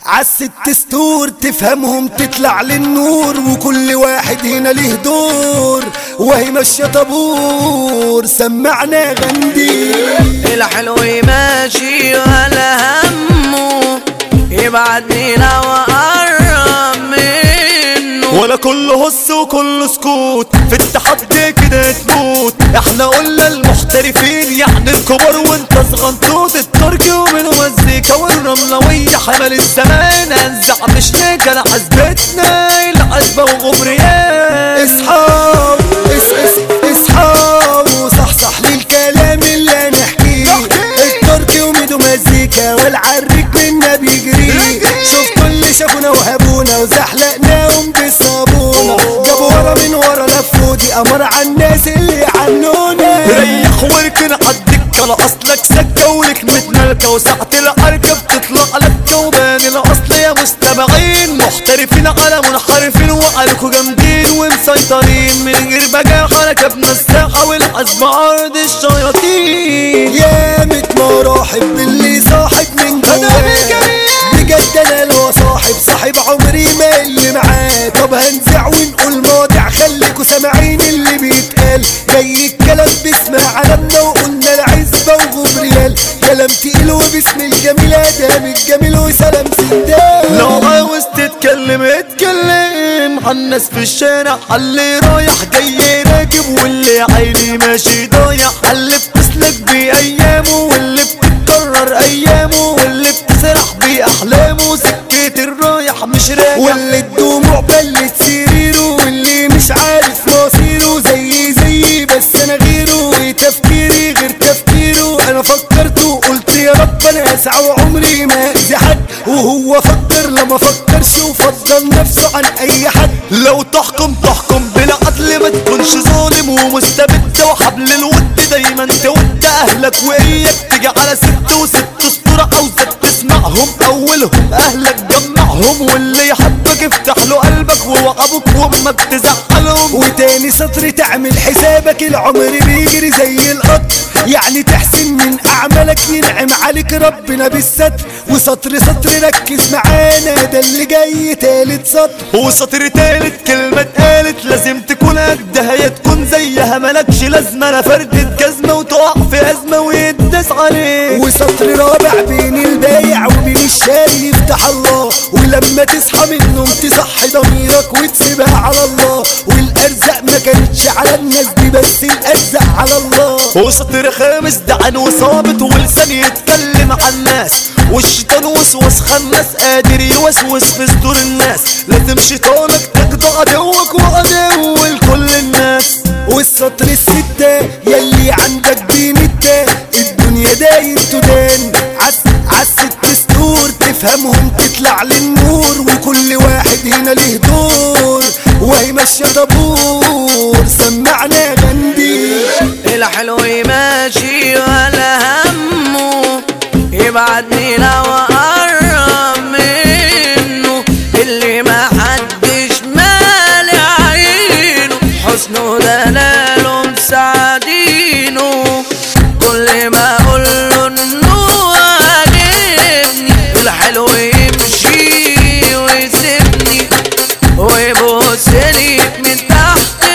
عالست ستور تفهمهم تطلع للنور وكل واحد هنا له دور وهي ماشية طابور سمعنا غندي الحلو ماشي ولا همه يبعدني لو اقرب منه ولا كله هس وكله سكوت في التحدي كده تموت احنا قلنا المحترفين يعني الكبار وانت صغنطوط التركي ومن مزيكا والرملوية حمل الزمان انزع مش نكر عزبتنا العزبة وغبريات اصحاب اس اس اصحاب وصحصح للكلام اللي نحكيه التركي وميدو مزيكا والعريك منا بيجري شوف كل شافونا وهبونا وزحلقناهم بالصابونة جابوا ورا من ورا لفوا دي امر على الناس اللي عنونا ريح واركن عالدكة لأصلك سكة ولكمة ملكة وساعة العركة بتطلع لك وبان الأصل يا مستمعين محترفين على منحرفين وعليكوا جامدين ومسيطرين من غير بقى حركة بنساحة والحزب عرض الشياطين يا مت مراحب باللي صاحب من جواه بجد انا لو صاحب صاحب عمري ما اللي معاه طب هنزع ونقول مواضيع خليكوا سامعين اللي بيتقال زي الكلام باسم علمنا وقلنا العزبة وغبريال كلام تقيل وباسم الجميل ادم الجميل وسلام سندال لو عاوز تتكلم اتكلم عن الناس في الشارع اللي رايح جاي راكب واللي عيني ماشي ضايع اللي بتسلك بأيامه واللي بتتكرر أيامه واللي بتسرح بأحلامه سكة الرايح مش راجع واللي الدموع بلت سريره واللي مش عارف مصيره زي زي بس انا غيره وتفكيري غير تفكيره انا فكرت وقلت يا رب انا اسعى وعمري ما اذي حد وهو فكر لما فكرش وفضل نفسه عن اي حد لو تحكم تحكم بلا عدل ما تكونش ظالم ومستبد وحبل الود دايما تود اهلك واياك تيجي على ست وست اسطورة عاوزك تسمعهم اولهم اهلك جمعهم واللي يحبك افتح له قلبك وهو ابوك وامك تزعلهم وتاني سطر تعمل حسابك العمر بيجري زي القطر يعني تحسن من اعمالك ينعم عليك ربنا بالستر وسطر سطر ركز معانا ده اللي جاي تالت سطر وسطر تالت كلمة اتقالت لازم تكون قدها يا تكون زيها ملكش لازمة انا فردة جزمة وتقع في ازمة ويداس عليك وسطر رابع بين البايع وبين الشاري يفتح الله ولما تصحى من النوم تصحي ضميرك وتسيبها على الله والارزاق ما كانتش على الناس دي بس الارزاق على الله وسطر خامس دعن وصابت ولسان يتكلم عن الناس والشيطان وسوس خناس قادر يوسوس في صدور الناس لازم شيطانك تقضى عدوك وعدو لكل الناس والسطر الستة يلي عندك بين التا الدنيا داير تدان عس عالست ستور تفهمهم تطلع للنور وكل واحد هنا له دور وهي ماشية طابور سمعنا غندي الحلو ماشي ولا همه يبعدني لو اقرب منه اللي ما حدش مالي عينه حسنه دلاله مساعدينه كل ما اقول له انه عاجبني الحلو يمشي ويسيبني ويبص لي من تحت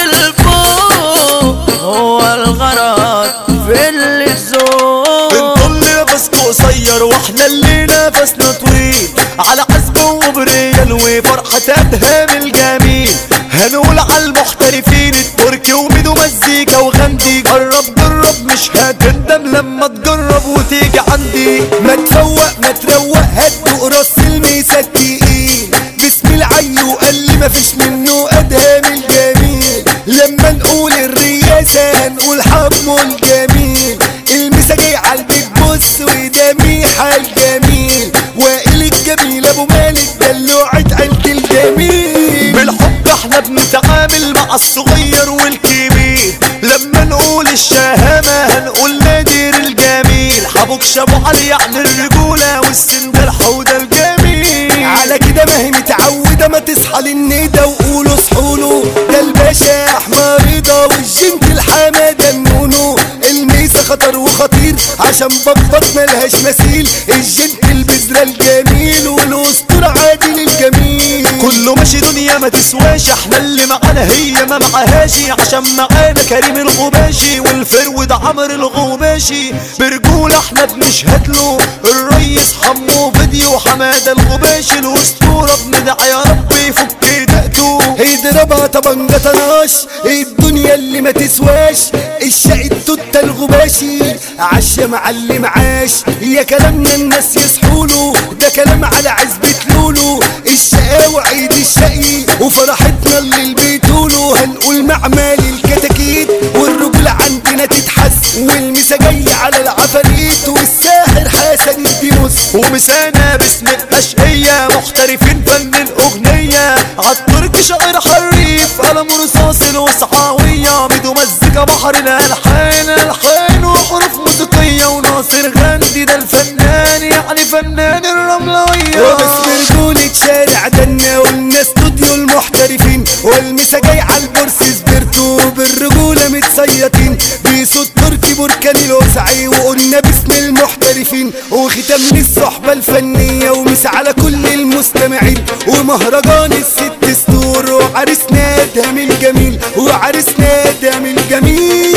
لفوق هو الغرض في اللزوم بنطل نفسك قصير واحنا اللي نفسنا طويل على حسب وبريال وفرحة ادهم الجميل هنقول على المحترفين التركي وميدو مزيكا وغندي جرب جرب مش هتندم لما تجرب وتيجي عندي ما تفوق ما تروق هدوء راس الميسة التقيل بسم العي وقال لي مفيش منه ادهم الجميل لما نقول الرياسة هنقول حمو الجميل المسا جاي عالبيت بص وده ميحة الجميل وائل الجميل ابو مالك دلوعة عيلة الجميل بالحب احنا بنتعامل مع الصغير والكبير لما نقول الشهامة هنقول نادر الجميل حبوك شابو علي يعني الرجولة والسن ده الحوضة الجميل على كده ما هي متعودة ما تصحى للندى وقولوا صحوله ده الباشا احمر رضا والجنت الحمادة النونو الميسة خطر وخطير عشان بابك ملهاش مثيل الجنت البذرة الجميل والاسطورة احنا مع هاشي عشان معانا كريم الغباشي والفرود عمرو الغباشي برجولة احنا بنشهد له الريس حمو فيديو حمادة الغباشي الاسطورة بندعي يا رب يفك دقته اضربها طبنجة طناش الدنيا اللي ما تسواش الشقي التوتة الغباشي عش معلم عاش يا كلامنا الناس يصحوله ده كلام على عزبة لولو الشقاوة عيد الشقي وفرحتنا اللي بيتولو هنقول معمال الكتاكيت والرجل عندنا تتحس والمسا جاي على العفاريت والساحر حسن الديموس ومسانا باسم الأشقية محترفين فن الأغنية عالترك شاعر حريف قلم رصاص الوسعاوية بدو مزيكا بحر الألحان ألحان وحروف موسيقية وناصر غندي ده الفنان يعني فنان الرملوية وباسم رجولة شارع دنا قلنا استوديو المحترفين والمسا جاي على البورس سبرتو بالرجولة متصيطين بصوت تركي بركان الوسعي وقلنا باسم المحترفين وختام للصحبة الفنية ومسا على كل المستمعين ومهرجان الست ستور وعرسنا دام الجميل وعرسنا دام الجميل